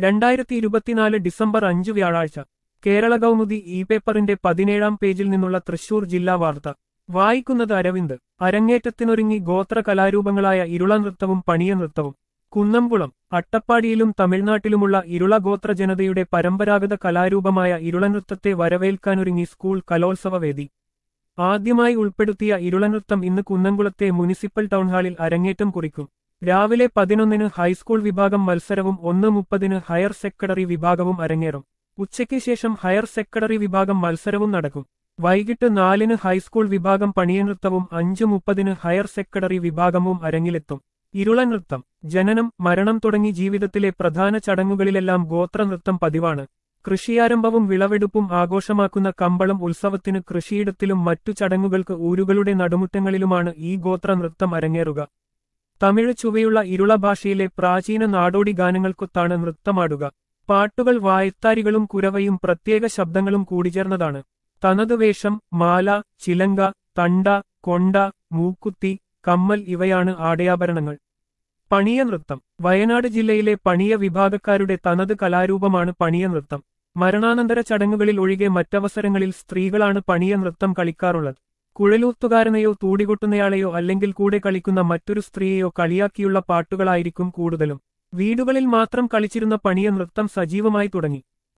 രണ്ടായിരത്തി ഇരുപത്തിനാല് ഡിസംബർ അഞ്ച് വ്യാഴാഴ്ച കേരള കൗമുദി ഇ പേപ്പറിന്റെ പതിനേഴാം പേജിൽ നിന്നുള്ള തൃശൂർ ജില്ലാ വാർത്ത വായിക്കുന്നത് അരവിന്ദ് അരങ്ങേറ്റത്തിനൊരുങ്ങി ഗോത്ര കലാരൂപങ്ങളായ ഇരുള നൃത്തവും പണിയ നൃത്തവും കുന്നംകുളം അട്ടപ്പാടിയിലും തമിഴ്നാട്ടിലുമുള്ള ഇരുള ഗോത്ര ജനതയുടെ പരമ്പരാഗത കലാരൂപമായ ഇരുളനൃത്തത്തെ വരവേൽക്കാനൊരുങ്ങി സ്കൂൾ കലോത്സവവേദി ആദ്യമായി ഉൾപ്പെടുത്തിയ ഇരുളനൃത്തം ഇന്ന് കുന്നംകുളത്തെ മുനിസിപ്പൽ ടൗൺഹാളിൽ അരങ്ങേറ്റം കുറിക്കും രാവിലെ പതിനൊന്നിന് ഹൈസ്കൂൾ വിഭാഗം മത്സരവും ഒന്ന് മുപ്പതിന് ഹയർ സെക്കൻഡറി വിഭാഗവും അരങ്ങേറും ഉച്ചയ്ക്ക് ശേഷം ഹയർ സെക്കൻഡറി വിഭാഗം മത്സരവും നടക്കും വൈകിട്ട് നാലിന് ഹൈസ്കൂൾ വിഭാഗം പണിയനൃത്തവും അഞ്ചു മുപ്പതിന് ഹയർ സെക്കൻഡറി വിഭാഗവും അരങ്ങിലെത്തും ഇരുളനൃത്തം ജനനം മരണം തുടങ്ങി ജീവിതത്തിലെ പ്രധാന ചടങ്ങുകളിലെല്ലാം ഗോത്രനൃത്തം പതിവാണ് കൃഷിയാരംഭവും വിളവെടുപ്പും ആഘോഷമാക്കുന്ന കമ്പളം ഉത്സവത്തിന് കൃഷിയിടത്തിലും മറ്റു ചടങ്ങുകൾക്ക് ഊരുകളുടെ നടുമുറ്റങ്ങളിലുമാണ് ഈ ഗോത്ര നൃത്തം അരങ്ങേറുക തമിഴ് ചുവയുള്ള ഇരുള ഭാഷയിലെ പ്രാചീന നാടോടി ഗാനങ്ങൾക്കൊത്താണ് നൃത്തമാടുക പാട്ടുകൾ വായത്താരികളും കുരവയും പ്രത്യേക ശബ്ദങ്ങളും കൂടിച്ചേർന്നതാണ് തനത് വേഷം മാല ചിലങ്ക തണ്ട കൊണ്ട മൂക്കുത്തി കമ്മൽ ഇവയാണ് ആടയാഭരണങ്ങൾ പണിയ നൃത്തം വയനാട് ജില്ലയിലെ പണിയ വിഭാഗക്കാരുടെ തനത് കലാരൂപമാണ് പണിയ നൃത്തം മരണാനന്തര ചടങ്ങുകളിൽ ഒഴികെ മറ്റവസരങ്ങളിൽ സ്ത്രീകളാണ് പണിയ നൃത്തം കളിക്കാറുള്ളത് കുഴലൂത്തുകാരനെയോ തൂടികൊട്ടുന്നയാളെയോ അല്ലെങ്കിൽ കൂടെ കളിക്കുന്ന മറ്റൊരു സ്ത്രീയെയോ കളിയാക്കിയുള്ള പാട്ടുകളായിരിക്കും കൂടുതലും വീടുകളിൽ മാത്രം കളിച്ചിരുന്ന പണിയ നൃത്തം സജീവമായി തുടങ്ങി